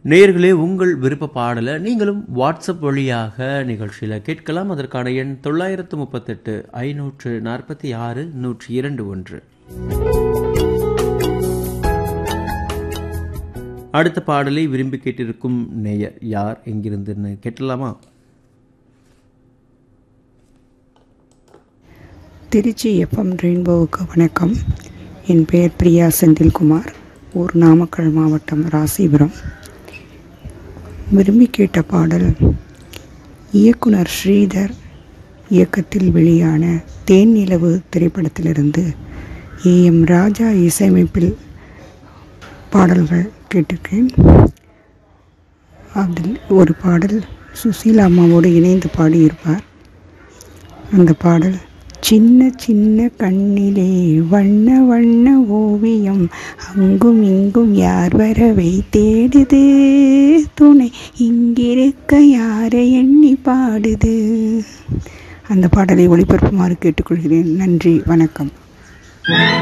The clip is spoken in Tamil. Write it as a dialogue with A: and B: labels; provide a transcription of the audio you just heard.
A: நேயர்களே உங்கள் விருப்ப பாடலை நீங்களும் வாட்ஸ்அப் வழியாக நிகழ்ச்சியில் கேட்கலாம் அதற்கான எண் தொள்ளாயிரத்து முப்பத்தெட்டு ஐநூற்று நாற்பத்தி ஆறு நூற்றி இரண்டு ஒன்று அடுத்த பாடலை விரும்பி கேட்டிருக்கும் நேயர் யார் எங்கிருந்துன்னு கேட்டலாமா
B: திருச்சி எஃப்எம் ரெயின்போவுக்கு வணக்கம் என் பெயர் பிரியா செந்தில்குமார் ஊர் நாமக்கல் மாவட்டம் ராசிபுரம் விரும்பி கேட்ட பாடல் இயக்குனர் ஸ்ரீதர் இயக்கத்தில் வெளியான தேன் நிலவு திரைப்படத்திலிருந்து ஏ எம் ராஜா இசையமைப்பில் பாடல்கள் கேட்டிருக்கேன் அதில் ஒரு பாடல் சுசீலா அம்மாவோடு இணைந்து பாடியிருப்பார் அந்த பாடல் சின்ன சின்ன கண்ணிலே வண்ண வண்ண ஓவியம் அங்கும் இங்கும் யார் வரவை தேடுது துணை இங்கிருக்க யாரை எண்ணி பாடுது அந்த பாடலை ஒளிபரப்புமாறு கேட்டுக்கொள்கிறேன் நன்றி வணக்கம்